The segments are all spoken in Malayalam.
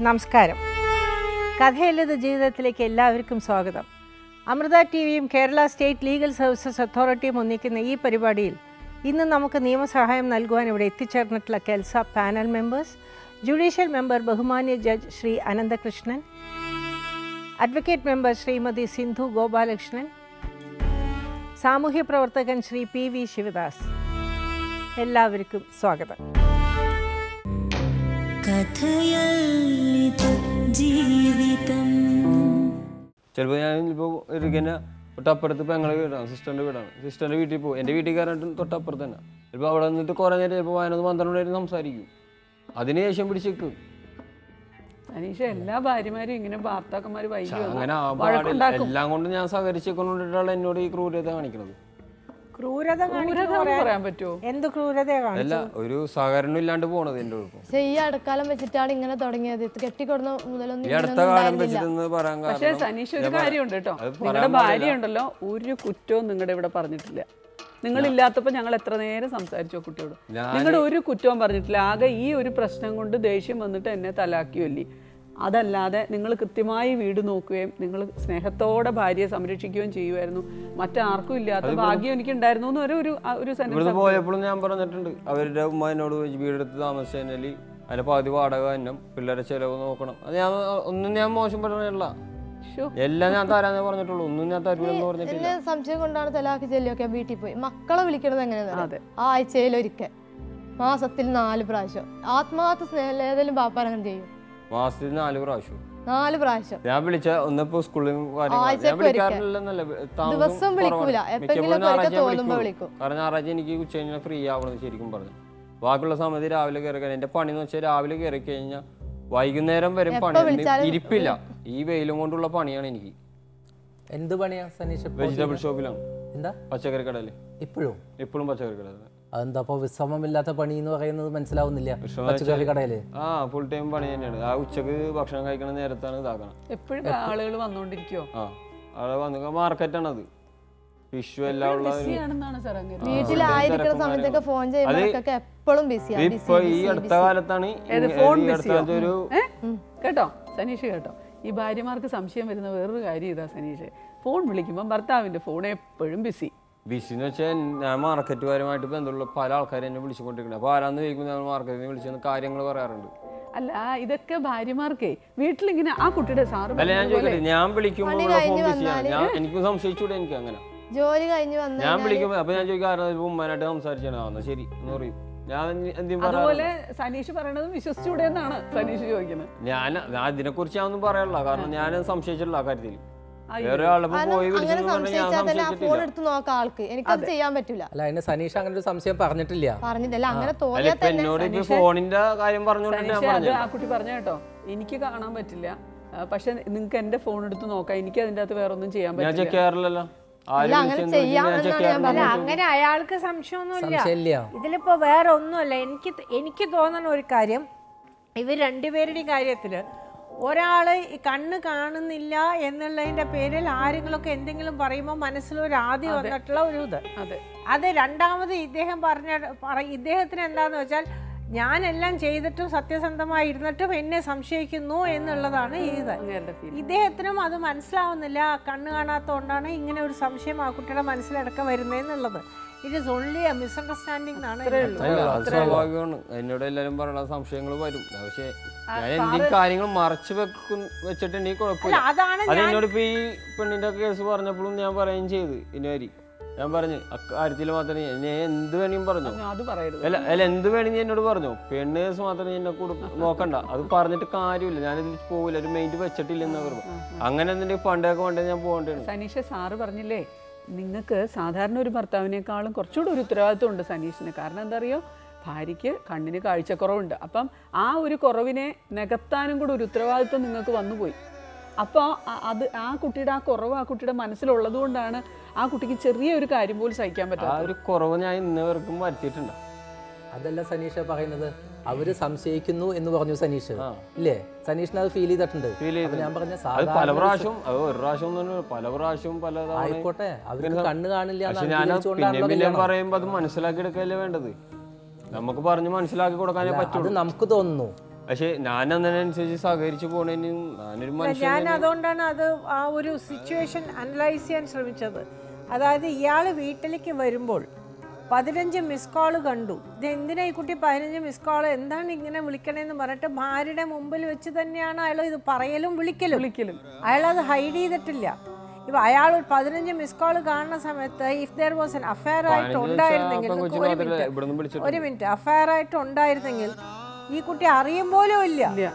നമസ്കാരം കഥയല്ലത് ജീവിതത്തിലേക്ക് എല്ലാവർക്കും സ്വാഗതം അമൃത ടി വിയും കേരള സ്റ്റേറ്റ് ലീഗൽ സർവീസസ് അതോറിറ്റിയും ഒന്നിക്കുന്ന ഈ പരിപാടിയിൽ ഇന്ന് നമുക്ക് നിയമസഹായം നൽകുവാൻ ഇവിടെ എത്തിച്ചേർന്നിട്ടുള്ള KELSA panel members judicial member ബഹുമാന്യ judge Shri Ananthakrishnan advocate member Shrimati Sindhu Gopalakrishnan സാമൂഹ്യ പ്രവർത്തകൻ ശ്രീ പി വി ശിവദാസ് എല്ലാവർക്കും സ്വാഗതം കഥയല്ലിത് ജീവിതം ചിലപ്പോൾ ഞാൻ ഇപ്പോൾ ഇരിക്കുന്ന തൊട്ടപ്പുറത്ത് പെങ്ങളെ വീടാണ് സിസ്റ്ററിൻ്റെ വീടാണ് സിസ്റ്ററിൻ്റെ വീട്ടിൽ പോകും എൻ്റെ വീട്ടിൽ കയറിയിട്ട് തൊട്ടപ്പുറത്ത് തന്നെ ചിലപ്പോൾ അവിടെ നിന്നിട്ട് കുറേ നേരം ചിലപ്പോൾ പതിനൊന്ന് പന്ത്രണ്ട് നേരം സംസാരിക്കും അതിന് ശേഷം പിടിച്ചേക്കും അനീഷ എല്ലാ ഭാര്യമാരും ഇങ്ങനെ ഭർത്താക്കന്മാര് വൈകി വന്നാ അങ്ങനെ ആ പാടില്ല വഴക്കുണ്ടാക്കും എല്ലാം കൊണ്ട് ഞാൻ സഹകരിച്ചേക്കൊണ്ടിട്ടാണ് എന്നോട് ഈ ക്രൂരത കാണിക്കുന്നത് ക്രൂരത ക്രൂരത എന്ന് പറയാൻ പറ്റുമോ എന്ത് ക്രൂരതയാണ് അല്ല ഒരു സഹകരണം ഇല്ലാണ്ട് പോണത് എൻ്റെ കുഴപ്പം പക്ഷെ ഈ അടുക്കാലം വെച്ചിട്ടാണ് ഇങ്ങനെ തുടങ്ങിയത് ഇത് കെട്ടിക്കൊടുന്ന മുതലൊന്നും ഈ അടുത്ത കാലം വെച്ചിട്ടെന്ന് പറയാൻ പക്ഷേ കാരണം സനീഷ് ഒരു കാര്യമുണ്ട് കേട്ടോ അത് നിങ്ങളുടെ പറയാൻ ഭാര്യ ഉണ്ടല്ലോ ഒരു കുറ്റവും നിങ്ങളുടെ ഇവിടെ പറഞ്ഞിട്ടില്ല നിങ്ങളില്ലാത്തപ്പോൾ ഞങ്ങൾ എത്ര നേരം സംസാരിച്ചോ കുട്ടിയോട് ഞാന് നിങ്ങളുടെ ഒരു കുറ്റവും പറഞ്ഞിട്ടില്ല ആകെ ഈ ഒരു പ്രശ്നം കൊണ്ട് ദേഷ്യം വന്നിട്ട് എന്നെ തലാക്കിയല്ലേ അതല്ലാതെ നിങ്ങൾ കൃത്യമായി വീട് നോക്കുകയും നിങ്ങൾ സ്നേഹത്തോടെ ഭാര്യയെ സംരക്ഷിക്കുകയും ചെയ്യുമായിരുന്നു മറ്റാർക്കും ഇല്ലാത്ത ഭാഗ്യം എനിക്ക് ഉണ്ടായിരുന്നു എന്ന് ഒരു- ഒരു ഒരു ഇവിടുന്ന് സെന്റൻസ് പോയപ്പോഴും ഞാൻ പറഞ്ഞിട്ടുണ്ട് അവരുടെ ഉമ്മ എന്നോട് ചോദിച്ചു വീടെടുത്ത് താമസിച്ചു കഴിഞ്ഞാൽ അതിന്റെ പകുതി വാടക തന്നെ പിള്ളേരെ ചെലവ് നോക്കണം അത് ഞാൻ ഒന്നും ഞാൻ മോശം പറഞ്ഞില്ല എല്ലാം ഞാൻ തരാന്നേ പറഞ്ഞിട്ടുള്ളൂ ഒന്നും ഞാൻ തരൂലെന്ന് പറഞ്ഞിട്ടില്ല എന്നെ സംശയം കൊണ്ടാണ് തലാക്ക് ചെല്ലിയൊക്കെ വീട്ടിൽ പോയി മക്കളെ വിളിക്കണത് അതെ. എങ്ങനെയാണ് ആഴ്ചയിൽ ഒരിക്കൽ മാസത്തിൽ നാല് പ്രാവശ്യം ആത്മാർത്ഥ സ്നേഹം ഏതെങ്കിലും ബാപ്പാൻ അങ്ങനെ ചെയ്യും മാസത്തിൽ നാല് പ്രാവശ്യം നാല് പ്രാവശ്യം ഞാൻ വിളിച്ച ഒന്നിപ്പോ സ്കൂളിലും കാര്യങ്ങളും ഞാൻ ആഴ്ചക്ക് വിളിക്കാറില്ലെന്നല്ല താമസം ദിവസം വിളിക്കൂല. കുറവാണ്. എപ്പോഴെങ്കിലും മിക്കപ്പോഴും ഒക്കെ ഞായറാഴ്ച തോന്നുമ്പോ വിളിക്കൂ. വിളിക്കും. കാരണം ഞായറാഴ്ച എനിക്ക് ഉച്ച കഴിഞ്ഞാൽ ഫ്രീ ആവണം ശരിക്കും പറഞ്ഞു ബാക്കിയുള്ള സമയത്ത് രാവിലെ കയറി കഴിഞ്ഞാൽ എന്റെ പണി എന്ന് വെച്ചാൽ രാവിലെ കയറി കഴിഞ്ഞാൽ വൈകുന്നേരം വരെ പണി വിളിച്ചാലും ഇരിപ്പില്ല ഈ വെയിലും കൊണ്ടുള്ള പണിയാണ് എനിക്ക് എന്ത് പണിയാ സനീഷ് ഇപ്പോ വെജിറ്റബിൾ ഷോപ്പിലാണ് എന്താ പച്ചക്കറി കടയിൽ ഇപ്പോഴും ഇപ്പോഴും പച്ചക്കറി കടയിൽ അതെന്താ അപ്പൊ വിശ്രമമില്ലാത്ത പണി എന്ന് പറയുന്നത് മനസ്സിലാവുന്നില്ല പച്ചക്കറി കടയില് ആ ഫുൾ ടൈം പണി തന്നെയാണ് ആ ഉച്ചക്ക് ഭക്ഷണം കഴിക്കണ നേരത്താണ് ഇതാക്കണം എപ്പോഴും ആളുകൾ വന്നുകൊണ്ടിരിക്കുവോ ആ അവിടെ വന്ന് മാർക്കറ്റാണ് അത് വിഷു എല്ലാം ഉള്ള ഒരു- ബിസിയാണെന്നാണ് സാർ അങ്ങനെ വീട്ടിലായിരിക്കുന്ന സമയത്തൊക്കെ ഫോൺ ചെയ്യുമ്പോഴൊക്കെ എപ്പോഴും ബിസിയാണ് ഇതിപ്പോ ഈ അടുത്ത കാലത്താണ് ഈ- ഏത് ഈ ഫോൺ അടുത്ത ബിസിയോ കാലത്ത് ഒരു ഏ? കേട്ടോ സനീഷ് കേട്ടോ ഈ ഭാര്യമാർക്ക് സംശയം വരുന്ന വേറൊരു കാര്യം ഇതാ സനീഷ് ഫോൺ വിളിക്കുമ്പോൾ ഭർത്താവിന്റെ ഫോൺ എപ്പോഴും ബിസി ബിസി എന്ന് വെച്ചാൽ ഞാൻ മാർക്കറ്റുകാരുമായിട്ട് ബന്ധമുള്ള പല ആൾക്കാരും എന്നെ വിളിച്ചുകൊണ്ടിരിക്കുന്നത് അപ്പോൾ ആരാന്ന് ചോദിക്കുമ്പോൾ ഞാൻ മാർക്കറ്റിൽ നിന്ന് വിളിച്ചെന്ന് കാര്യങ്ങൾ പറയാറുണ്ട് അല്ല ഇതൊക്കെ ഭാര്യമാർക്കേ വീട്ടിലിങ്ങനെ ആ കുട്ടിയുടെ സാറ് അല്ല ഞാൻ പറഞ്ഞ പോലെ ചോദിക്കട്ടെ ഞാൻ വിളിക്കുമ്പോൾ പണി ഉള്ള ഫോൺ കഴിഞ്ഞ് ബിസിയാണ് ഞാൻ എനിക്കും സംശയിച്ചൂടെ എനിക്ക് അങ്ങനെ ജോലി കഴിഞ്ഞ് വന്ന് ഞാൻ വിളിക്കുമ്പോൾ അപ്പോൾ ഞാൻ ചോദിക്കും ആരാ ഉമ്മാനായിട്ട് സംസാരിച്ചാണ് ആ എന്നാ ശരി എന്ന് പറയും ഞാൻ എന്തെങ്കിലും പറയാം അതുപോലെ സനീഷ് പറയണത് വിശ്വസിച്ചൂടെ എന്നാണ് സനീഷ് ചോദിക്കുന്നത് ഞാൻ ഞാൻ അതിനെക്കുറിച്ച് ഞാൻ ഒന്നും പറയാനുള്ള കാരണം ഞാൻ സംശയിച്ചിട്ടില്ല ആ കാര്യത്തിൽ അയ്യോ. വേറെ ആളിപ്പോ പോയി അങ്ങനെ വിളിച്ചെന്ന് പറഞ്ഞാൽ ഞാൻ സംശയിച്ചാൽ തന്നെ ആ ഫോൺ സംശയിച്ചിട്ടില്ല എടുത്ത് നോക്കാം ആൾക്ക് എനിക്കത് ചെയ്യാൻ പറ്റൂല അല്ല അതിന് സനീഷ് അങ്ങനെ ഒരു സംശയം പറഞ്ഞിട്ടില്ല പറഞ്ഞിട്ടല്ല അങ്ങനെ അല്ല തോന്നിയാൽ ഇപ്പൊ തന്നെ എന്നോട് ഇപ്പൊ ഫോണിന്റെ കാര്യം പറഞ്ഞോണ്ട് ഞാൻ സനീഷ് അത് പറഞ്ഞു ആ കുട്ടി പറഞ്ഞ കേട്ടോ എനിക്ക് കാണാൻ പറ്റില്ല ആ, പക്ഷെ നിങ്ങൾക്ക് എന്റെ ഫോൺ എടുത്ത് നോക്കാം എനിക്ക് അതിന്റെ അകത്ത് വേറെ ഒന്നും ചെയ്യാൻ ഞാൻ പറ്റില്ല ചെക്ക് ചെയ്യാറില്ലല്ലോ ആര് അല്ല, അങ്ങനെ വിളിച്ചെന്ന് ചോദിച്ചാൽ ഞാൻ ചെയ്യാമെന്നാണ് check ഞാൻ ചെയ്യാറില്ല. അല്ല അങ്ങനെ അയാൾക്ക് സംശയമൊന്നുമില്ല സംശയമില്ല ഇതിലിപ്പോ വേറെ ഒന്നുമല്ല എനിക്ക് എനിക്ക് തോന്നുന്ന ഒരു കാര്യം ഇവർ രണ്ടുപേരുടെയും കാര്യത്തില് ഒരാള് ഈ കണ്ണ് കാണുന്നില്ല എന്നുള്ളതിന്റെ പേരിൽ ആരെങ്കിലുമൊക്കെ എന്തെങ്കിലും പറയുമ്പോൾ മനസ്സിലൊരു ആദ്യം വന്നിട്ടുള്ള ഒരു ഇത് അതെ അത് രണ്ടാമത് ഇദ്ദേഹം പറഞ്ഞ പറ ഇദ്ദേഹത്തിന് എന്താന്ന് വെച്ചാൽ ഞാനെല്ലാം ചെയ്തിട്ടും സത്യസന്ധമായി ഇരുന്നിട്ടും എന്നെ സംശയിക്കുന്നു എന്നുള്ളതാണ് ഈ ഇത് അങ്ങേരുടെ ഫീൽ ഇദ്ദേഹത്തിനും അത് മനസ്സിലാവുന്നില്ല കണ്ണ് കാണാത്തതുകൊണ്ടാണ് ഇങ്ങനെ ഒരു സംശയം ആ കുട്ടിയുടെ മനസ്സിലടക്കം വരുന്നതെന്നുള്ളത് it is only a misunderstanding എന്നാണ് എൻ്റെ അല്ല അത് സ്വാഭാവികമാണ് എന്നോട് എല്ലാരും പറയണ സംശയങ്ങൾ വരും പക്ഷെ ഞാൻ എന്തെങ്കിലും കാര്യങ്ങൾ മറച്ചു വെക്കും വെച്ചിട്ടുണ്ടെങ്കിൽ കുഴപ്പമില്ല അല്ല, അതാണ് അത് ഞാൻ- എന്നോട് ഇപ്പൊ ഈ പെണ്ണിന്റെ കേസ് പറഞ്ഞപ്പോഴും ഞാൻ പറയുകയും ചെയ്ത് ഇനുവരി ഞാൻ പറഞ്ഞു അക്കാര്യത്തിൽ മാത്രമേ ഞാൻ ഞാൻ എന്ത് വേണമെങ്കിലും പറഞ്ഞു അത് പറയരുത് അല്ല അല്ല എന്ത് വേണമെങ്കിൽ എന്നോട് പറഞ്ഞു പെണ്ണ് കേസ് മാത്രം എന്നെ കൂടെ നോക്കണ്ട അത് പറഞ്ഞിട്ട് കാര്യമില്ല ഞാനിതിൽ പോകില്ല ഒരു മെയിൻറ്റ് വെച്ചിട്ടില്ല എന്ന് പറഞ്ഞു അങ്ങനെ എന്തെങ്കിലും ഫണ്ടൊക്കെ വേണ്ടേ ഞാൻ പോകേണ്ടതാണ് സനീഷ സാറ് പറഞ്ഞില്ലേ നിങ്ങൾക്ക് സാധാരണ ഒരു ഭർത്താവിനേക്കാളും കുറച്ചുകൂടി ഒരു ഉത്തരവാദിത്വം ഉണ്ട് സനീഷിന് കാരണം എന്താ അറിയോ ഭാര്യയ്ക്ക് കണ്ണിന് കാഴ്ചക്കുറവുണ്ട് അപ്പം ആ ഒരു കുറവിനെ നികത്താനും കൂടി ഒരു ഉത്തരവാദിത്വം നിങ്ങൾക്ക് വന്നുപോയി അപ്പോൾ അത് ആ കുട്ടിയുടെ ആ കുറവ് ആ കുട്ടിയുടെ മനസ്സിലുള്ളത് കൊണ്ടാണ് ആ കുട്ടിക്ക് ചെറിയ ഒരു കാര്യം പോലും സഹിക്കാൻ ആ പറ്റാത്തത് ഒരു കുറവ് ഞാൻ ഇന്നവർക്കും വരുത്തിയിട്ടുണ്ട് അതല്ല സനീഷ് പറയുന്നത് അവര് സംശയിക്കുന്നു എന്ന് പറഞ്ഞു സനീഷ് ആ. ഇല്ലേ സനീഷിന് അത് ഫീൽ ചെയ്തിട്ടുണ്ട് ഫീൽ അപ്പൊ ഞാൻ പറഞ്ഞ അത് പല സാധാരണ പ്രാവശ്യം അത് ഒരു പ്രാവശ്യം ഒന്നും പല പ്രാവശ്യവും പല തവണ ആയിക്കോട്ടെ അവർക്ക് കണ്ണ് കാണില്ല എന്ന് പക്ഷെ ഞാൻ പിന്നെ അംഗീകരിച്ചുകൊണ്ടാണല്ലോ പിന്നെ കല്യാണം. പറയുമ്പോ അത് മനസ്സിലാക്കി എടുക്കല്ലേ വേണ്ടത് നമുക്ക് പറഞ്ഞ് മനസ്സിലാക്കി കൊടുക്കാനേ അല്ല, അത് പറ്റുള്ളൂ നമുക്ക് തോന്നുന്നു പക്ഷെ ഞാൻ അതിനനുസരിച്ച് സഹകരിച്ച് പോണേന് ഞാനൊരു ഞാൻ മനുഷ്യൻ അതുകൊണ്ടാണ് അത് ആ ഒരു സിറ്റുവേഷൻ അനലൈസ് ചെയ്യാൻ ശ്രമിച്ചത് അതായത് ഇയാൾ വീട്ടിലേക്ക് വരുമ്പോൾ പതിനഞ്ച് മിസ് കോൾ കണ്ടു ഇത് എന്തിനാ ഈ കുട്ടി പതിനഞ്ച് മിസ് കോൾ എന്താണ് ഇങ്ങനെ വിളിക്കണേന്ന് പറഞ്ഞിട്ട് ഭാര്യയുടെ മുമ്പിൽ വെച്ച് തന്നെയാണ് അയാൾ ഇത് പറയലും വിളിക്കലും വിളിക്കലും അയാൾ അത് ഹൈഡ് ചെയ്തിട്ടില്ല ഇപ്പൊ അയാൾ ഒരു പതിനഞ്ച് മിസ് കോൾ കാണുന്ന സമയത്ത് if there was an affair ആയിട്ട് പതിനഞ്ച് ഉണ്ടായിരുന്നെങ്കിൽ ദിവസം നിക്ക് കൊച്ചിന് ഒരു മാത്രമല്ല, മിനിറ്റ് ഇവിടുന്ന് വിളിച്ചിട്ടുണ്ട്. ഒരു മിനിറ്റ് അഫയർ ആയിട്ട് ഉണ്ടായിരുന്നെങ്കിൽ ഈ കുട്ടി അറിയും പോലും ഇല്ല ഇല്ല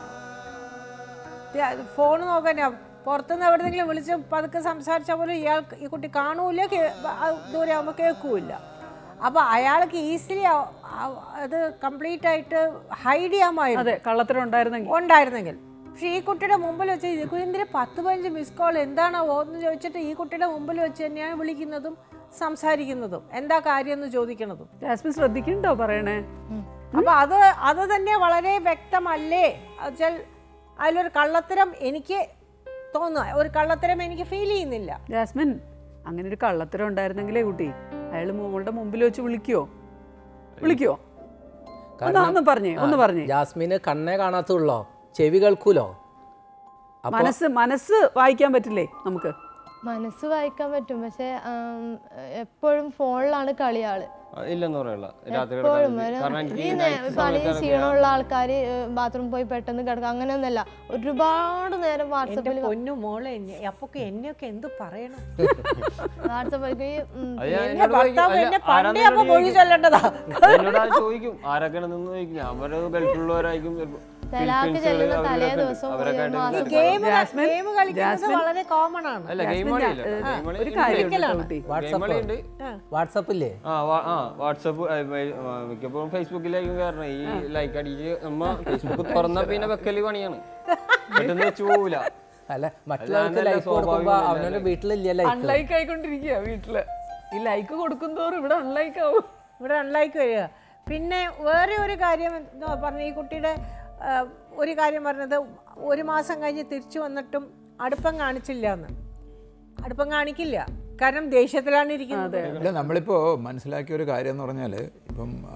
ഫോൺ നോക്കാനാ പുറത്തുനിന്ന് എവിടെന്നെങ്കിലും വിളിച്ച് പതുക്കെ സംസാരിച്ചാൽ പോലും ഇയാൾക്ക് ഈ കുട്ടി കാണൂല കേ- ആ ദൂരെ ആകുമ്പോൾ കേൾക്കൂല അപ്പോൾ അയാൾക്ക് ഈസിലി അത് കംപ്ലീറ്റ് ആയിട്ട് ഹൈഡ് ചെയ്യാമായിരുന്നു അതെ കള്ളത്തരം ഉണ്ടായിരുന്നെങ്കിൽ ഉണ്ടായിരുന്നെങ്കിൽ പക്ഷേ ഈ കുട്ടിയുടെ മുമ്പിൽ വെച്ച് ഇത് എന്തിന് പത്ത് പതിനഞ്ച് മിസ് കോൾ എന്താണാവോ എന്ന് ചോദിച്ചിട്ട് ഈ കുട്ടിയുടെ മുമ്പിൽ വെച്ച് തന്നെയാണ് വിളിക്കുന്നതും സംസാരിക്കുന്നതും എന്താ കാര്യം എന്ന് ചോദിക്കുന്നതും ജാസ്മിൻ ശ്രദ്ധിക്കണ്ടോ പറയണേ അപ്പൊ അത് അത് തന്നെ വളരെ വ്യക്തമല്ലേ വെച്ചാൽ അതിലൊരു കള്ളത്തരം എനിക്ക് തോന്നുക ഒരു കള്ളത്തരം എനിക്ക് ഫീൽ ചെയ്യുന്നില്ല ജാസ്മിൻ അങ്ങനെ ഒരു കള്ളത്തരം ഉണ്ടായിരുന്നെങ്കിലേ കുട്ടി അയാൾ മോളുടെ മുമ്പിൽ വെച്ച് വിളിക്കുവോ വിളിക്കുവോ ഒന്ന് ഒന്ന് പറഞ്ഞേ ഒന്ന് പറഞ്ഞേ ജാസ്മിന് കണ്ണേ കാണാത്തുള്ളോ ചെവി കേൾക്കൂലോ അപ്പൊ മനസ്സ് മനസ്സ് വായിക്കാൻ പറ്റില്ലേ നമുക്ക് മനസ്സ് വായിക്കാൻ പറ്റും പക്ഷെ എപ്പോഴും ഫോണിലാണ് കളി ആള് ആ, ഇല്ലെന്ന് പറയല്ല രാത്രി എപ്പോഴും കിടക്കാൻ ഒരു- കാരണം എനിക്ക് ഈ ഈ നേ- night പണി സമയത്തൊക്കെ ക്ഷീണമുള്ള ആൾക്കാർ ബാത്റൂം പോയി പെട്ടെന്ന് കിടക്കുക അങ്ങനെയൊന്നല്ല ഒരുപാട് നേരം എന്റെ വാട്സപ്പിൽ പൊന്നു മോളെ എന്നെ- അപ്പൊക്കെ എന്നെയൊക്കെ എന്ത് പറയണം വാട്സപ്പിൽ അത് ഞാൻ എന്നെ എന്നോട് ചോദിക്കും, ഭർത്താവ് അല്ല, എന്നെ ആരാന്ന് പണ്ടേ അപ്പൊ എന്നോട് മൊഴി ചോദിക്കും. ചൊല്ലേണ്ടതാ എന്നോട് അത് ചോദിക്കും ആരൊക്കെയാണ് നിന്ന് ചോദിക്കും ഞാൻ പറഞ്ഞത് ഗൾഫിലുള്ളവരായിരിക്കും ചിലപ്പോ തലാക്ക് ഫിലിപ്പീൻസുകള് ചെല്ലുന്ന അവരൊക്കെ തലേ ഉണ്ട്. ദിവസം അവരൊക്കെ ഒരു ആയിട്ട് മാസം ഇങ്ങനെ ഗെയിം ജാസ്മിൻ, ഗെയിം കളിക്കുന്നത് ജാസ്മിൻ. വളരെ കോമൺ ആണ് അല്ല ഗെയിം ജാസ്മിൻ, കളിയില്ല ഏ, ഗെയിം കളി ഒരു ഉണ്ട്. കാര്യം കളിക്കലാണ്. കുട്ടി ഗെയിം വാട്സപ്പ് കളിയുണ്ട് വാട്സപ്പില്ലേ ആ വാ- ആ വാട്സപ്പ് ഏ, വേ- ആ, മിക്കപ്പോഴും ഫേസ്ബുക്കിലായിരിക്കും കാരണം ഈ ലൈക്ക് അടിച്ച് നമ്മ ഫേസ്ബുക്ക് തുറന്ന പിന്നെ വെക്കല് പണിയാണ് പെട്ടെന്ന് വെച്ച് പോവില്ല അല്ല മറ്റുള്ളവർക്ക് അല്ലാണ്ടല്ല ലൈഫ് കൊടുക്കുമ്പോ സ്വാഭാവികം അവനവന്റെ വീട്ടിലില്ല ലൈഫ് അൺലൈക്ക് ആയിക്കൊണ്ടിരിക്കുക വീട്ടില് ഈ ലൈക്ക് കൊടുക്കും തോറും ഇവിടെ അൺലൈക്ക് ആവും ഇവിടെ അൺലൈക്ക് വരിക പിന്നെ വേറെ ഒരു കാര്യം എന്ന് പറഞ്ഞ ഈ കുട്ടിയുടെ ആ, ഒരു കാര്യം പറഞ്ഞത് ഒരു മാസം കഴിഞ്ഞ് തിരിച്ചു വന്നിട്ടും അടുപ്പം കാണിച്ചില്ല എന്ന് അടുപ്പം കാണിക്കില്ല കാരണം ദേഷ്യത്തിലാണ് ഇരിക്കുന്നത് അല്ല നമ്മളിപ്പോൾ മനസ്സിലാക്കിയ ഒരു കാര്യം എന്ന് പറഞ്ഞാൽ ഇപ്പം ആ,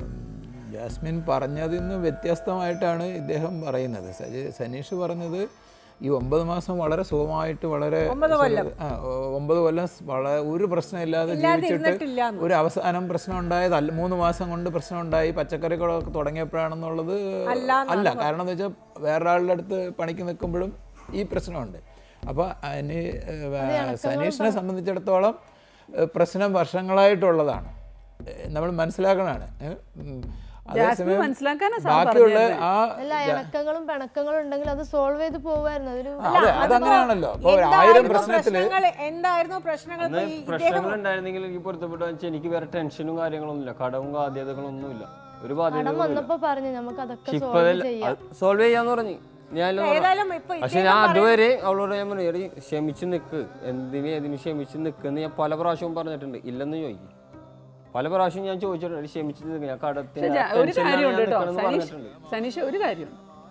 ജാസ്മിൻ പറഞ്ഞതിൽ നിന്ന് വ്യത്യസ്തമായിട്ടാണ് ഇദ്ദേഹം പറയുന്നത് സജി- സനീഷ് പറഞ്ഞത് ഈ ഒമ്പത് മാസം വളരെ സുഖമായിട്ട് വളരെ സുഖ- ആ, ഒ- ഒമ്പത് കൊല്ലം സ് വളരെ ഒരു പ്രശ്നമില്ലാതെ ജീവിച്ചിട്ട് ഇരുന്നിട്ടില്ലാന്ന്. ഒരു അവസാനം പ്രശ്നം ഉണ്ടായത് അല്ല മൂന്ന് മാസം കൊണ്ട് പ്രശ്നം ഉണ്ടായി പച്ചക്കറികളൊക്കെ തുടങ്ങിയപ്പോഴാണെന്നുള്ളത് അല്ല കാരണം എന്ന് വെച്ചാൽ വേറൊരാളുടെ അടുത്ത് പണിക്ക് നിൽക്കുമ്പോഴും ഈ പ്രശ്നമുണ്ട് അപ്പോൾ അതിന് ഏഹ്, സനീഷിനെ സംബന്ധിച്ചിടത്തോളം ഏഹ്, പ്രശ്നം വർഷങ്ങളായിട്ടുള്ളതാണ് ഏഹ്, നമ്മൾ മനസ്സിലാക്കണതാണ് ഏഹ്, ഉം. ജാസ്മിൻ അതേസമയം മനസ്സിലാക്കാനാ സാർ ബാക്കിയുള്ള പറഞ്ഞത്. ആ അല്ല ഇണക്കങ്ങളും പിണക്കങ്ങളും ഉണ്ടെങ്കിൽ അത് സോൾവ് ചെയ്ത് പോവായിരുന്നു അതൊരു അതെ അതങ്ങനെയാണല്ലോ അപ്പോൾ ഒരു ആയിരം എന്തായിരുന്നു പ്രശ്നത്തില് പ്രശ്നങ്ങൾ എന്തായിരുന്നു പ്രശ്നങ്ങൾ അന്ന് ഇപ്പൊ ഈ ഇദ്ദേഹം പ്രശ്നങ്ങൾ ഉണ്ടായിരുന്നെങ്കിൽ എനിക്ക് പൊരുത്തപ്പെട്ടു വെച്ചാൽ എനിക്ക് വേറെ ടെൻഷനും കാര്യങ്ങളൊന്നുമില്ല കടവും ബാധ്യതകളൊന്നുമില്ല ഒരു ബാധ്യത കടം വന്നപ്പോ പറഞ്ഞു നമുക്ക് അതൊക്കെ പക്ഷെ ഇപ്പൊ സോൾവ് ചെയ്യാം സോൾവ് ചെയ്യാന്ന് പറഞ്ഞു ഞാൻ ഏതായാലും ഇപ്പൊ പക്ഷെ ഞാൻ അതുവരെ അവളോട് ഞാൻ പറഞ്ഞു "എടീ, ക്ഷമിച്ച് നിൽക്ക് എന്തിന് ഏതിന് ക്ഷമിച്ച് നിൽക്കുന്ന് ഞാൻ പല പ്രാവശ്യവും പറഞ്ഞിട്ടുണ്ട് ഇല്ലെന്ന് ചോദിക്കും പല പ്രാവശ്യം ഞാൻ ചോദിച്ചിട്ടുണ്ട് "എടീ, ക്ഷമിച്ച് നിൽക്ക് ഞാൻ കടത്തിന് പക്ഷെ ജാ- ഒരു ടെൻഷനിലാണ് കാര്യമുണ്ട് ഞാൻ കേട്ടോ നിൽക്കണെന്ന് സനീഷ് പറഞ്ഞിട്ടുണ്ട് സനീഷ ഒരു കാര്യം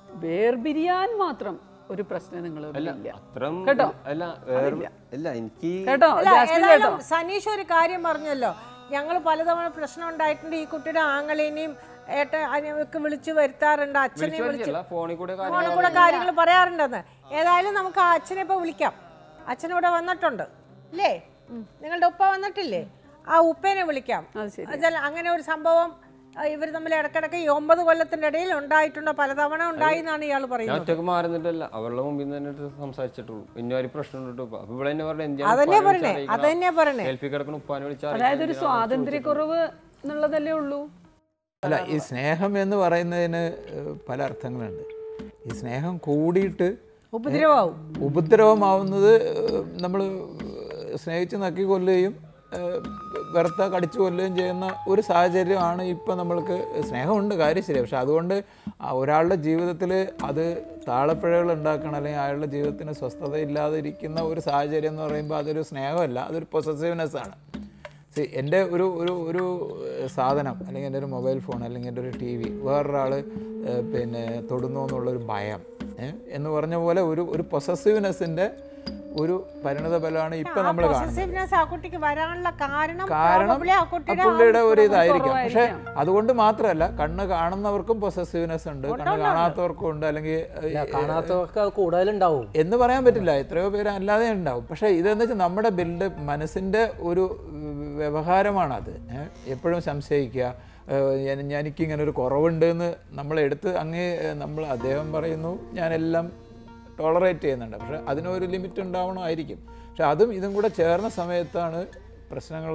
വേർപിരിയാൻ മാത്രം ഒരു പ്രശ്നം നിങ്ങൾ ഇല്ല അത്രം കേട്ടോ? അല്ല വേറെ അല്ല എനിക്ക് കേട്ടോ അല്ല, ജാസ്മിൻ കേട്ടോ ഏതായാലും സനീഷ് ഒരു കാര്യം പറഞ്ഞല്ലോ ഞങ്ങൾ പലതവണ പ്രശ്നം ഉണ്ടായിട്ടുണ്ട് ഈ കുട്ടിയുടെ ആങ്ങളേനെയും ഏട്ട അനിയൊക്കെ വിളിച്ചു വരുത്താറുണ്ട് അച്ഛനെയും വിളിച്ച് വിളിച്ചല്ല ഫോണിൽ കൂടെ ഫോണിൽ കാര്യങ്ങൾ കൂടെ കാര്യങ്ങൾ പറയാറുണ്ടെന്ന് ഏതായാലും നമുക്ക് ആ അച്ഛനെ ഇപ്പൊ വിളിക്കാം അച്ഛൻ ഇവിടെ വന്നിട്ടുണ്ട് ഇല്ലേ നിങ്ങളുടെ ഉപ്പ വന്നിട്ടില്ലേ ആ ഉപ്പേനെ വിളിക്കാം അത് ശരി എന്നുവെച്ചാൽ അങ്ങനെ ഒരു സംഭവം ഇവർ തമ്മിൽ ഇടക്കിടക്ക് ഈ ഒമ്പത് കൊല്ലത്തിന്റെ ഇടയിൽ ഉണ്ടായിട്ടുണ്ടോ പലതവണ ഉണ്ടായി എന്നാണ് ഇയാൾ ഞാൻ പറയുന്നത് ഒറ്റക്ക് മാറുന്നിട്ടല്ല അവളുടെ മുമ്പിൽ നിന്ന് തന്നെ എടുത്ത് സംസാരിച്ചിട്ടുള്ളൂ പിന്നെ ഒരു പ്രശ്നം ഉണ്ട് ഇപ്പൊ അപ്പൊ ഇവിടെ തന്നെ പറഞ്ഞു അതന്നെ പറഞ്ഞേ അതന്നെ പറഞ്ഞേ സെൽഫി കിടക്കണ ഉപ്പാനെ വിളിച്ചാൽ അതായത് ഒരു സ്വാതന്ത്ര്യക്കുറവ് എന്നുള്ളതല്ലേ ഉള്ളൂ അല്ല ഈ സ്നേഹം എന്ന് പറയുന്നതിന് ഏഹ്, പല അർത്ഥങ്ങളുണ്ട് ഈ സ്നേഹം കൂടിയിട്ട് ഉപദ്രവമാവും ഉപദ്രവമാവുന്നത് നമ്മൾ സ്നേഹിച്ച് നക്കി കൊല്ലുകയും ഏഹ്, വെറുത്ത കടിച്ചു കൊല്ലുകയും ചെയ്യുന്ന ഒരു സാഹചര്യമാണ് ഇപ്പം നമ്മൾക്ക് സ്നേഹമുണ്ട് കാര്യം ശരി പക്ഷെ അതുകൊണ്ട് ആ ഒരാളുടെ ജീവിതത്തിൽ അത് താളപ്പിഴകൾ ഉണ്ടാക്കണം അല്ലെങ്കിൽ അയാളുടെ ജീവിതത്തിന് സ്വസ്ഥത ഇല്ലാതെ ഇരിക്കുന്ന ഒരു സാഹചര്യം എന്ന് പറയുമ്പോൾ അതൊരു സ്നേഹമല്ല അതൊരു പൊസസീവ്നെസ് ആണ് See, എൻ്റെ ഒരു ഒരു ഒരു ഏഹ്, സാധനം അല്ലെങ്കിൽ എൻ്റെ ഒരു മൊബൈൽ ഫോൺ അല്ലെങ്കിൽ എൻ്റെ ഒരു ടി വി വേറൊരാൾ പിന്നെ തൊടുന്നു എന്നുള്ളൊരു ഭയം ഏഹ്, എന്ന് പറഞ്ഞ പോലെ ഒരു ഒരു പൊസസീവ്നെസ്സിൻ്റെ ഒരു പരിണത ഫലമാണ് ഇപ്പം നമ്മൾ കാണുന്നത് പൊസസീവ്നെസ് ആ കുട്ടിക്ക് വരാനുള്ള കാരണം കാരണം probably ആ കുട്ടിയുടെ ആ പുള്ളിയുടെ ഒരു ഇതായിരിക്കും പക്ഷെ കുറവായിരിക്കാം. അതുകൊണ്ട് മാത്രമല്ല കണ്ണ് കാണുന്നവർക്കും പൊസസീവ്നെസ് ഉണ്ട് കണ്ണ് കാണാത്തവർക്കും ഉണ്ട് അല്ലെങ്കിൽ ഇല്ല, കാണാത്തവർക്ക് അത് കൂടുതലുണ്ടാവും എന്ന് പറയാൻ പറ്റില്ല എത്രയോ പേര് അല്ലാതെ ഉണ്ടാവും പക്ഷേ ഇതെന്ന് വെച്ചാൽ നമ്മുടെ ബിൽഡ് മനസ്സിൻ്റെ ഒരു വ്യവഹാരമാണത് ഏ? എപ്പോഴും സംശയിക്കുക ഏഹ് ഞാൻ- എനിക്കിങ്ങനെ ഒരു കുറവുണ്ട് എന്ന് നമ്മൾ എടുത്ത് അങ്ങേ ഏഹ് നമ്മൾ അദ്ദേഹം പറയുന്നു ഞാനെല്ലാം ടോളറേറ്റ് ചെയ്യുന്നുണ്ട് പക്ഷെ അതിനൊരു ലിമിറ്റ് ഉണ്ടാവണമായിരിക്കും പക്ഷെ അതും ഇതും കൂടെ ചേർന്ന സമയത്താണ് പ്രശ്നങ്ങൾ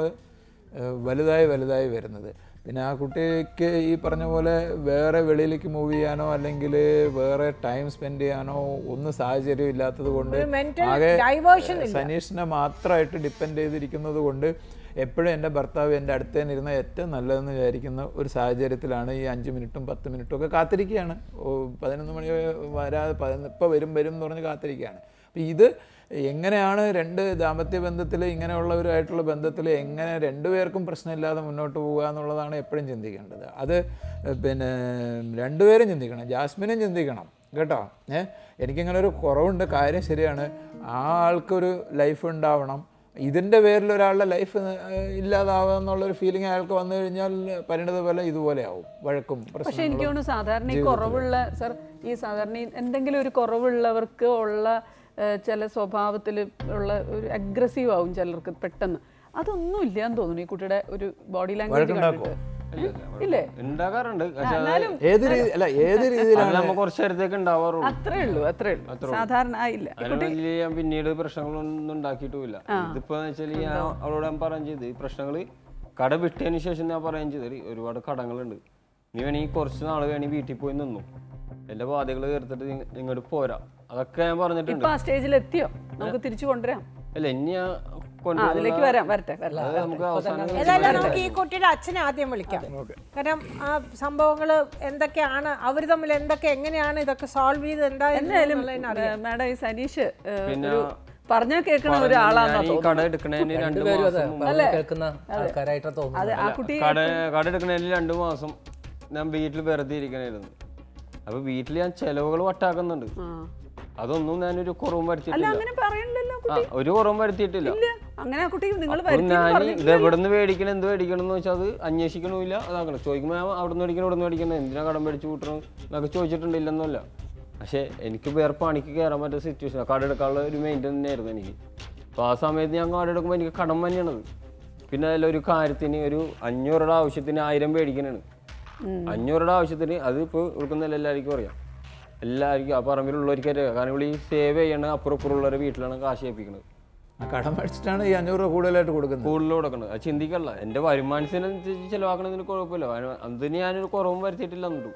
വലുതായി വലുതായി വരുന്നത് പിന്നെ ആ കുട്ടിക്ക് ഈ പറഞ്ഞ പോലെ വേറെ വെളിയിലേക്ക് മൂവ് ചെയ്യാനോ അല്ലെങ്കിൽ വേറെ ടൈം സ്പെൻഡ് ചെയ്യാനോ ഒന്നും സാഹചര്യം ഇല്ലാത്തത് കൊണ്ട് ഒരു mental ആകെ diversion ഇല്ല. സനീഷിനെ മാത്രമായിട്ട് ഡിപ്പെൻഡ് ചെയ്തിരിക്കുന്നത് കൊണ്ട് എപ്പോഴും എൻ്റെ ഭർത്താവ് എൻ്റെ അടുത്ത് തന്നെ ഇരുന്ന ഏറ്റവും നല്ലതെന്ന് വിചാരിക്കുന്ന ഒരു സാഹചര്യത്തിലാണ് ഈ അഞ്ച് മിനിറ്റും പത്ത് മിനിറ്റും ഒക്കെ കാത്തിരിക്കുകയാണ് ഓ പതിനൊന്ന് മണി വരാതെ പതിനൊന്ന് ഇപ്പോൾ വരും വരും എന്ന് പറഞ്ഞ് കാത്തിരിക്കുകയാണ് അപ്പോൾ ഇത് എങ്ങനെയാണ് രണ്ട് ദാമ്പത്യ ബന്ധത്തിൽ ഇങ്ങനെയുള്ളവരുമായിട്ടുള്ള ബന്ധത്തിൽ എങ്ങനെ രണ്ടുപേർക്കും പ്രശ്നമില്ലാതെ മുന്നോട്ട് പോകുക എന്നുള്ളതാണ് എപ്പോഴും ചിന്തിക്കേണ്ടത് അത് പിന്നെ രണ്ടുപേരും ചിന്തിക്കണം ജാസ്മിനും ചിന്തിക്കണം കേട്ടോ ഏ എനിക്കിങ്ങനെ ഒരു കുറവുണ്ട് കാര്യം ശരിയാണ് ആ ആൾക്കൊരു ലൈഫ് ഉണ്ടാവണം ഇതിൻ്റെ പേരിൽ ഒരാളുടെ ലൈഫ് ഇല്ലാതാവുക എന്നുള്ളൊരു ഫീലിംഗ് അയാൾക്ക് വന്നു കഴിഞ്ഞാൽ പരിണിത പോലെ ഇതുപോലെ ആവും വഴക്കും പക്ഷെ എനിക്ക് പ്രശ്നങ്ങളും തോന്നുന്നു സാധാരണ ഈ കുറവുള്ള സർ ഈ സാധാരണ ഈ എന്തെങ്കിലും ഒരു കുറവുള്ളവർക്ക് ഉള്ള ഏഹ്, ചില സ്വഭാവത്തിൽ ഉള്ള ഒരു അഗ്രസീവ് ആവും ചിലർക്ക് പെട്ടെന്ന് അതൊന്നും ഇല്ല എന്ന് തോന്നുന്നു ഈ കുട്ടിയുടെ ഒരു ബോഡി ലാംഗ്വേജ് വഴക്കുണ്ടാക്കുവോ? കണ്ടിട്ട് ഇല്ലേ ഉണ്ടാകാറുണ്ട് പക്ഷെ അത് എന്നാലും ഏത് രീതി അല്ല ഏത് അത് രീതിയിലാണ് നമ്മ കുറച്ച് നേരത്തേക്ക് ഉണ്ടാവാറുള്ളൂ അത്രേ ഉള്ളൂ അത്രേ ഉള്ളൂ സാധാരണ ആയില്ല അതിന് വലിയ ഞാൻ പിന്നീട് പ്രശ്നങ്ങളൊന്നും ഉണ്ടാക്കിയിട്ടുമില്ല ഇതിപ്പോ വെച്ചാൽ ഞാൻ അവളോട് ഞാൻ പറയുകയും ചെയ്ത് ഈ പ്രശ്നങ്ങൾ കട വിട്ടതിന് ശേഷം ഞാൻ പറയുകയും ചെയ്തത് ഒരുപാട് കടങ്ങളുണ്ട് നീ വേണമെങ്കിൽ കുറച്ച് നാൾ വേണമെങ്കിൽ വീട്ടിൽ പോയി നിന്നു എന്റെ ബാധകൾ തീർത്തിട്ട് നിങ്ങ- ഇങ്ങോട്ട് പോരാ അതൊക്കെ ഞാൻ പറഞ്ഞിട്ടുണ്ട് ഇപ്പൊ ആ സ്റ്റേജിൽ എത്തിയോ നമുക്ക് തിരിച്ചു കൊണ്ടുവരാം അല്ല ഇനി ഞാൻ ആ കൊണ്ടുവരുന്ന- അതിലേക്ക് വരാം വരട്ടെ വരട്ടെ അത് നമുക്ക് അവസാനം ഏതായാലും നമുക്ക് ഈ കുട്ടിയുടെ അച്ഛനെ ആദ്യം വിളിക്കാം കാരണം ആ സംഭവങ്ങൾ എന്തൊക്കെയാണ് അവർ തമ്മിൽ എന്തൊക്കെ എങ്ങനെയാണ് ഇതൊക്കെ സോൾവ് ചെയ്ത് എന്തായാലും എന്തായാലും മാഡം ഈ സനീഷ് ഏഹ്, പിന്നെ ഒരു പറഞ്ഞാൽ കേൾക്കണ പറഞ്ഞത് ഒരാളാണെന്നാ ഞാൻ ഈ തോന്നുന്നത് കട എടുക്കണതിന് രണ്ട് രണ്ടുപേരും അതെ മാസം മുമ്പ് പറഞ്ഞു കേൾക്കുന്ന ആൾക്കാരായിട്ടാണ് അതെ തോന്നുന്നത് ആ കുട്ടി കട കട എടുക്കണതിന് രണ്ട് മാസം ഞാൻ വീട്ടിൽ വെറുതെ ഇരിക്കണായിരുന്നു അപ്പൊ വീട്ടിൽ ഞാൻ ചെലവുകൾ വട്ടാക്കുന്നുണ്ട് ആ. അതൊന്നും ഞാനൊരു കുറവും അല്ല വരുത്തിയിട്ടില്ല അങ്ങനെ പറയണ്ടല്ലോ ആ, ഒരു കുറവും വരുത്തിയിട്ടില്ല ഇല്ല അങ്ങനെ ആ കുട്ടി നിങ്ങൾ അപ്പോൾ ഞാൻ ഇത് എവിടെ നിന്ന് മേടിക്കണം എന്ത് മേടിക്കണം എന്ന് വെച്ചാൽ അത് അന്വേഷിക്കണമില്ല അതാക്കണം ചോദിക്കുമ്പോൾ ഞാൻ അവിടെ നിന്ന് മേടിക്കണം ഇവിടെ നിന്ന് മേടിക്കണം എന്തിനാ കടം മേടിച്ച് കൂട്ടണം എന്നൊക്കെ ചോദിച്ചിട്ടുണ്ട് ഇല്ലെന്നല്ല പക്ഷേ എനിക്ക് വേറെ പണിക്ക് കയറാൻ പറ്റുന്ന സിറ്റുവേഷൻ കട എടുക്കാനുള്ള ഒരു മെയിൻ്റെ തന്നെയായിരുന്നു എനിക്ക് അപ്പോൾ ആ സമയത്ത് ഞാൻ കട എടുക്കുമ്പോൾ എനിക്ക് കടം തന്നെയാണത് പിന്നെ അതിൽ ഒരു കാര്യത്തിന് ഒരു അഞ്ഞൂറുടെ ആവശ്യത്തിന് ആയിരം മേടിക്കണാണ് അഞ്ഞൂറുടെ ആവശ്യത്തിന് അത് ഇപ്പോൾ കൊടുക്കുന്ന എല്ലാവർക്കും അറിയാം എല്ലാവർക്കും ആ പറമ്പിലുള്ളവർക്ക് അറിയാം കാരണം ഇവിടെ ഈ സേവ് ചെയ്യണ അപ്പുറം ഇപ്പുറമുള്ളവരുടെ വീട്ടിലാണ് കാശ് ഏൽപ്പിക്കുന്നത് ആ കടം മേടിച്ചിട്ടാണ് ഈ അഞ്ഞൂറ് രൂപ കൂടുതലായിട്ട് കൊടുക്കുന്നത് കൂടുതൽ കൊടുക്കണം അത് ചിന്തിക്കല്ല എൻ്റെ വരുമാനത്തിനനുസരിച്ച് ചിലവാക്കണതിന് കുഴപ്പമില്ല വരു- അതിന് ഞാനൊരു കുറവും വരുത്തിയിട്ടില്ല എന്നിട്ടും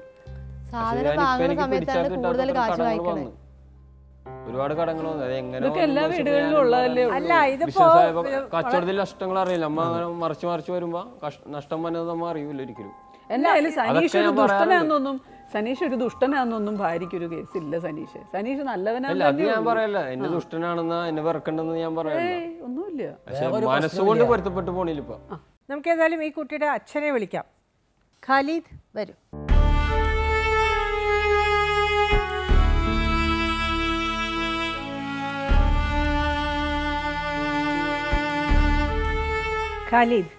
സാധനം വാങ്ങുന്ന സമയത്താണ് കൂടുതൽ കാശ് വാങ്ങിക്കണേ ഒരുപാട് കടങ്ങൾ വന്നു അത് എങ്ങനെ ഇതൊക്കെ എല്ലാ വന്നു എന്ന് വീടുകളിലും വെച്ചാൽ ഉള്ളതല്ലേ ഉള്ളൂ. അല്ല ഇതിപ്പോ ബിസിനസ് ആയപ്പോ കച്ചവടത്തിൽ നഷ്ടങ്ങൾ അറിയില്ല നമ്മ അങ്ങനെ മറിച്ച് മറിച്ച് വരുമ്പോ കഷ്- നഷ്ടം വന്നത് നമ്മ അറിയില്ല ഒരിക്കലും എന്തായാലും സനീഷ് അതൊക്കെ ഒരു ഞാൻ പറയാറുണ്ട്. ദുഷ്ടനാന്നൊന്നും സനീഷ് ഒരു ദുഷ്ടനാന്നൊന്നും ഭാര്യയ്ക്ക് ഒരു കേസില്ല സനീഷ് സനീഷ് അല്ല അത് നല്ലവനാന്നല്ലേ ഞാൻ ഉള്ളൂ. പറയല്ല എന്നെ ദുഷ്ടനാണെന്ന് എന്നെ വെറുക്കണ്ടെന്ന് ഞാൻ പറയല്ല ഏയ്, ഒന്നുമില്ല പക്ഷെ മനസ്സുകൊണ്ട് പൊരുത്തപ്പെട്ടു പോണില്ല ഇപ്പൊ നമുക്ക് ഏതായാലും ഈ കുട്ടിയുടെ അച്ഛനെ വിളിക്കാം ഖാലിദ് വരൂ ഖാലിദ്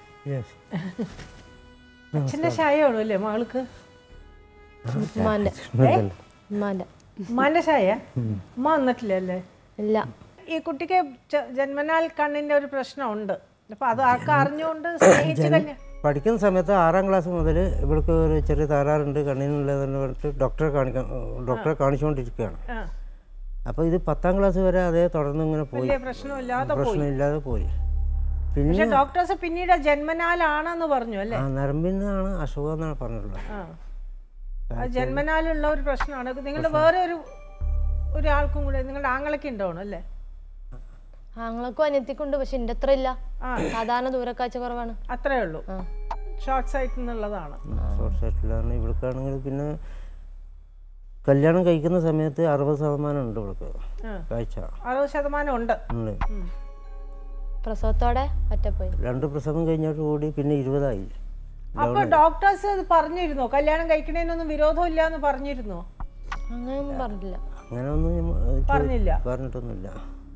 അച്ഛൻ്റെ ചായയാണോ അല്ലേ മകൾക്ക് ഉമ്മാന്റെ ഉമ്മാന്റെ ഉമ്മാന്റെ ചായ ഉമ്മ വന്നിട്ടില്ല അല്ലേ ഇല്ല ഈ കുട്ടിക്ക് ജ- ജന്മനാൽ കണ്ണിന്റെ ഒരു പ്രശ്നമുണ്ട് അപ്പൊ അത് ആൾക്ക് അറിഞ്ഞുകൊണ്ട് സ്നേഹിച്ച് കല്യാണം പഠിക്കുന്ന സമയത്ത് ആറാം ക്ലാസ് മുതൽ ഇവൾക്ക് ഒരു ചെറിയ തകരാറുണ്ട് കണ്ണിനുള്ളതെന്ന് പറഞ്ഞിട്ട് ഡോക്ടറെ കാണിക്കാൻ ഡോക്ടറെ കാണിച്ചുകൊണ്ടിരിക്കുകയാണ് ആ, അപ്പോൾ ഇത് പത്താം ക്ലാസ് വരെ അതേ തുടർന്ന് ഇങ്ങനെ പോയി വലിയ പ്രശ്നമില്ലാതെ പോയി പ്രശ്നമില്ലാതെ പോയി പക്ഷെ പിന്നെ ഡോക്ടേഴ്സ് പിന്നീട് ജന്മനാലാണെന്ന് പറഞ്ഞു അല്ലേ ആ നരമ്പിനാണ് അസുഖം എന്നാണ് പറഞ്ഞിട്ടുള്ളത് ആ അത് ജന്മനാലുള്ള ഒരു പ്രശ്നമാണ് ഇത് നിങ്ങളുടെ വേറെ ഒരു ഒരാൾക്കും കൂടെ നിങ്ങളുടെ ആങ്ങളൊക്കെ ഉണ്ടാവണം അല്ലേ ആങ്ങളക്കും അനിയത്തിക്കുണ്ട് പക്ഷെ എൻ്റെ അത്ര ഇല്ല സാധാരണ ദൂരക്കാഴ്ച കുറവാണ് അത്രേ ഉള്ളൂ ആ. ഷോർട്ട് സൈറ്റ് എന്നുള്ളതാണ് ഷോർട്ട് സൈറ്റിലാണ് ഇവൾക്കാണെങ്കിൽ പിന്നെ കല്യാണം കഴിക്കുന്ന സമയത്ത് അറുപത് ശതമാനം ഉണ്ട് ഇവൾക്ക് ആ. കാഴ്ച അറുപത് ശതമാനം ഉണ്ട് ഉണ്ട് പ്രസവത്തോടെ ഒറ്റപ്പോയി രണ്ട് പ്രസവം കഴിഞ്ഞോട്ട് കൂടി പിന്നെ ഇരുപതായി അപ്പൊ ഡോക്ടേഴ്സ് അത് പറഞ്ഞിരുന്നോ കല്യാണം കഴിക്കണേനൊന്നും വിരോധമില്ല എന്ന് പറഞ്ഞിരുന്നോ അങ്ങനെയൊന്നും പറഞ്ഞിട്ടില്ല അങ്ങനെ ഒന്നും ഞമ്മ- ഏഹ് ചോ- പറഞ്ഞില്ല പറഞ്ഞിട്ടൊന്നുമില്ല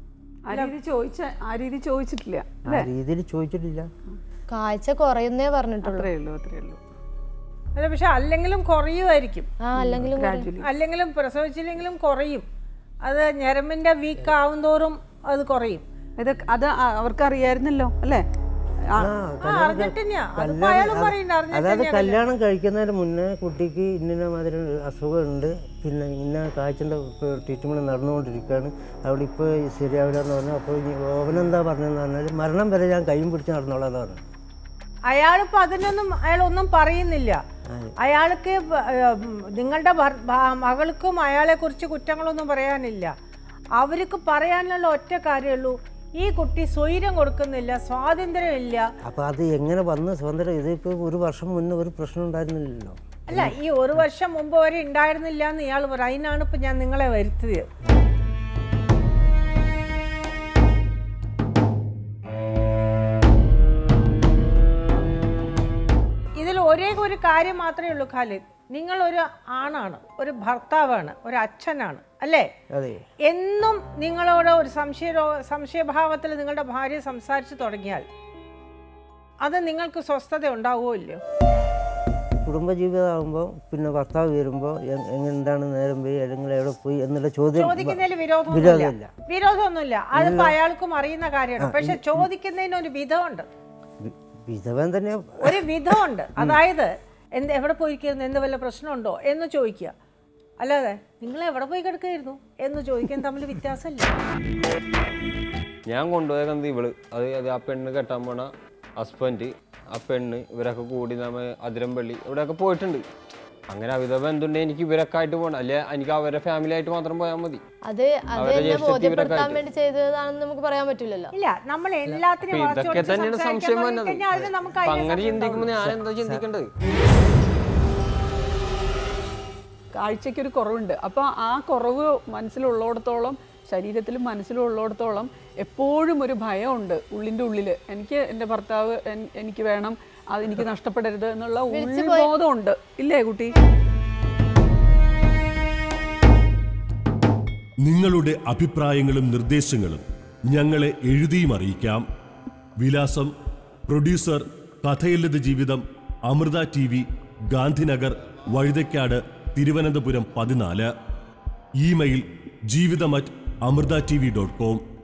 ആ രീതി ചോദിച്ച ആ രീതി ചോദിച്ചിട്ടില്ല ആ രീതിയിൽ ചോദിച്ചിട്ടില്ല കാഴ്ച കുറയുന്നേ പറഞ്ഞിട്ടുള്ളൂ അത്രേ ഉള്ളൂ അത്രേ ഉള്ളൂ അല്ല പക്ഷെ അല്ലെങ്കിലും കുറയുമായിരിക്കും ആ അല്ലെങ്കിലും കുറയും. ഗ്രാജുവലി അല്ലെങ്കിലും പ്രസവിച്ചില്ലെങ്കിലും കുറയും അത് ഞരമ്പിന്റെ വീക്ക് ആവും തോറും അത് കുറയും ഇത് അത് അ- അവർക്ക് അറിയായിരുന്നല്ലോ അല്ലേ ആ, ആ അറിഞ്ഞിട്ട് തന്നെയാ അതിപ്പോ അയാളും പറയുന്നുണ്ട് അറിഞ്ഞിട്ട് അതായത് തന്നെയാ കല്യാണം കഴിക്കുന്നതിന് മുന്നേ കുട്ടിക്ക് ഇന്ന മാതിരി അസുഖമുണ്ട് പിന്നെ ഇന്ന കാഴ്ചൻ്റെ ട്രീറ്റ്മെൻറ്റ് നടന്നുകൊണ്ടിരിക്കുകയാണ് അവിടെ ഇപ്പോൾ ശരിയാവില്ല എന്ന് പറഞ്ഞു അപ്പോൾ ഇനി ഓവനെന്താ പറഞ്ഞതെന്ന് പറഞ്ഞാൽ മരണം വരെ ഞാൻ കൈയും പിടിച്ച് നടന്നോളാം എന്ന് പറഞ്ഞു അയാളിപ്പോ അതിനൊന്നും അയാൾ ഒന്നും പറയുന്നില്ല അയാൾക്ക് പ- ഏർ നിങ്ങളുടെ ഭർ- ഭ- മകൾക്കും അയാളെ കുറിച്ച് കുറ്റങ്ങളൊന്നും പറയാനില്ല അവർക്ക് പറയാനുള്ള ഒറ്റ കാര്യമുള്ളൂ ഈ കുട്ടി സ്വൈര്യം കൊടുക്കുന്നില്ല സ്വാതന്ത്ര്യമില്ല അപ്പോൾ അത് എങ്ങനെ വന്ന് സ്വതന്ത്രം ഇതിപ്പോൾ ഒരു വർഷം മുന്നേ ഒരു പ്രശ്നം ഉണ്ടായിരുന്നില്ലല്ലോ അല്ല ഈ ഒരു വർഷം മുമ്പ് വരെ ഉണ്ടായിരുന്നില്ല എന്ന് ഇയാൾ പറയും അതിനാണ് ഇപ്പൊ ഞാൻ നിങ്ങളെ വരുത്തിയത് ഇതിൽ ഒരേ ഒരു കാര്യം മാത്രമേ ഉള്ളൂ ഖാലിദ് നിങ്ങൾ ഒരു ആണാണ് ഒരു ഭർത്താവാണ് ഒരു അച്ഛനാണ് അല്ലേ അതെ എന്നും നിങ്ങളോട് ഒരു സംശയ സംശയഭാവത്തിൽ നിങ്ങളുടെ ഭാര്യ സംസാരിച്ചു തുടങ്ങിയാൽ അത് നിങ്ങൾക്ക് സ്വസ്ഥത ഉണ്ടാവുമോ ഇല്ലയോ കുടുംബജീവിതമാകുമ്പോൾ പിന്നെ ഭർത്താവ് വരുമ്പോൾ എന്താണ് നേരം പോയി അല്ലെങ്കിൽ എവിടെ പോയി എന്നുള്ള ചോദ്യം ചോദിക്കുന്നതിൽ വിരോധമൊന്നുമില്ല വിരോധമില്ല വിരോധമൊന്നുമില്ല അതിപ്പോ അയാൾക്കും അറിയുന്ന കാര്യമാണ് പക്ഷെ ചോദിക്കുന്നതിന് ഒരു വിധമുണ്ട് വി- വിധവൻ തന്നെ ഒരു വിധമുണ്ട് അതായത് എന്ത് എവിടെ പോയിരിക്കുന്നു എന്ത് വല്ല പ്രശ്നമുണ്ടോ എന്ന് ചോദിക്കുക അല്ലാതെ നിങ്ങൾ എവിടെ പോയി കിടക്കുകയായിരുന്നു എന്ന് ചോദിക്കാൻ തമ്മിൽ വ്യത്യാസമില്ല ഞാൻ കൊണ്ടുപോയ കന്ത് ഇവള് അത് അത് ആ പെണ്ണ് കെട്ടാൻ പോണ ഹസ്ബൻഡ് ആ പെണ്ണ് ഇവരൊക്കെ കൂടി നമ്മ അതിരമ്പള്ളി ഇവിടെയൊക്കെ പോയിട്ടുണ്ട് അങ്ങനെ അവിധ ബന്ധുണ്ട് എനിക്ക് ഇവരൊക്കെ ആയിട്ട് പോകണം അല്ലെ എനിക്ക് അവരുടെ ഫാമിലി ആയിട്ട് മാത്രം പോയാൽ മതി അത് അത് അവരെ എന്നെ ജ്യേഷ്ഠത്തി ബോധ്യപ്പെടുത്താൻ ഇവരൊക്കെ വേണ്ടി ചെയ്തതാണെന്ന് നമുക്ക് പറയാൻ പറ്റില്ലല്ലോ ഇല്ല നമ്മൾ എല്ലാത്തിനും അപ്പൊ വളച്ച് ഇതൊക്കെ ഒളിച്ച് തന്നെയാണ് സംസാരിക്കാൻ സംശയം വന്നത് തുടങ്ങിക്കഴിഞ്ഞാൽ അതിന് നമുക്ക് അപ്പൊ അതിനെ അങ്ങനെ സംശയം ചിന്തിക്കുമ്പോൾ ഞാൻ എന്താ ചിന്തിക്കേണ്ടത് കാഴ്ചയ്ക്കൊരു കുറവുണ്ട് അപ്പോൾ ആ കുറവ് മനസ്സിലുള്ളിടത്തോളം ശരീരത്തിലും മനസ്സിലും ഉള്ളിടത്തോളം എപ്പോഴും ഒരു ഭയമുണ്ട് ഉള്ളിൻ്റെ ഉള്ളിൽ എനിക്ക് എൻ്റെ ഭർത്താവ് എൻ- എനിക്ക് വേണം അത് എനിക്ക് നഷ്ടപ്പെടരുത് എന്നുള്ള ഉൾബോധമുണ്ട് ഇല്ലേ കുട്ടി നിങ്ങളുടെ അഭിപ്രായങ്ങളും നിർദ്ദേശങ്ങളും ഞങ്ങളെ എഴുതിയും അറിയിക്കാം വിലാസം പ്രൊഡ്യൂസർ കഥയില്ലത് ജീവിതം അമൃത ടി വി ഗാന്ധിനഗർ വഴുതയ്ക്കാട് തിരുവനന്തപുരം പതിനാല് email Jeevitham at Amrita T V dot com